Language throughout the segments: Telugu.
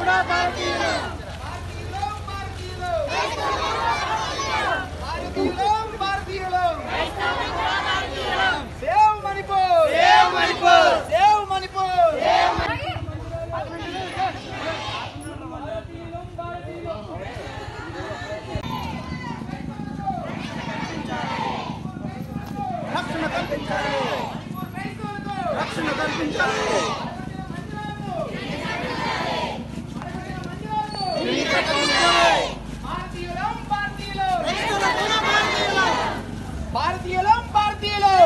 కూడా భారతీయులు save Manipur save Manipur save Manipur రక్షణ కల్పించాలి రక్షణ కల్పించాలి భారతీయులం భారతీయులు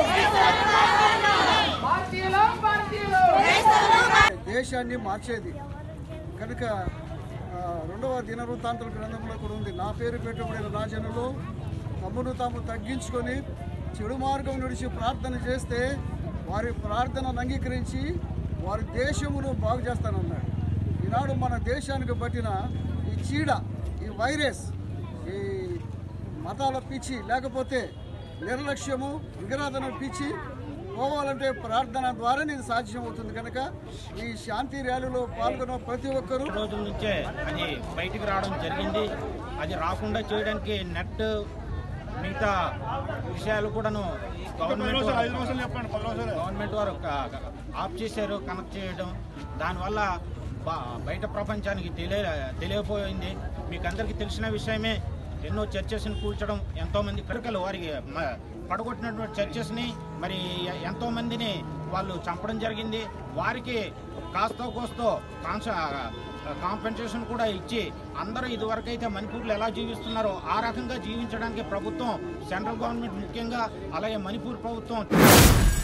భారతీయులం భారతీయులు దేశాన్ని మార్చేది కనుక ఆ, రెండవ దినవృత్తాంతుల గ్రంథంలో కూడా ఉంది నా పేరు పెట్టబడిన రాజనులు తమ్మును తాము తగ్గించుకొని చెడు మార్గం నడిచి ప్రార్థన చేస్తే వారి ప్రార్థనను అంగీకరించి వారి దేశమును బాగు చేస్తానన్నాడు ఈనాడు మన దేశానికి పట్టిన ఈ చీడ ఈ వైరస్ ఈ మతాల పిచ్చి లేకపోతే నిర్లక్ష్యము విగ్రహాధన పిచ్చి పోవాలంటే ప్రార్థన ద్వారానే ఇది సాధ్యం అవుతుంది కనుక ఈ శాంతి ర్యాలీలో పాల్గొన్న ప్రతి ఒక్కరూ రోజుల నుంచే అది బయటికి రావడం జరిగింది అది రాకుండా చేయడానికి నెట్ మిగతా విషయాలు కూడాను గవర్నమెంట్ వారు- గవర్నమెంట్ వారు క- ఆఫ్ చేశారు కనెక్ట్ చేయడం దానివల్ల బ- బయట ప్రపంచానికి తెలియ తెలియపోయింది మీకు అందరికీ తెలిసిన విషయమే ఎన్నో చర్చెస్ని కూల్చడం ఎంతోమంది క్రికలు వారికి మ- పడగొట్టినటువంటి చర్చెస్ని మరి ఎంతో మందిని వాళ్ళు చంపడం జరిగింది వారికి కాస్తో కోస్తో కాన్స కాంపెన్సేషన్ కూడా ఇచ్చి అందరూ ఇదివరకైతే మణిపూర్లో ఎలా జీవిస్తున్నారో ఆ రకంగా జీవించడానికి ప్రభుత్వం సెంట్రల్ గవర్నమెంట్ ముఖ్యంగా అలాగే మణిపూర్ ప్రభుత్వం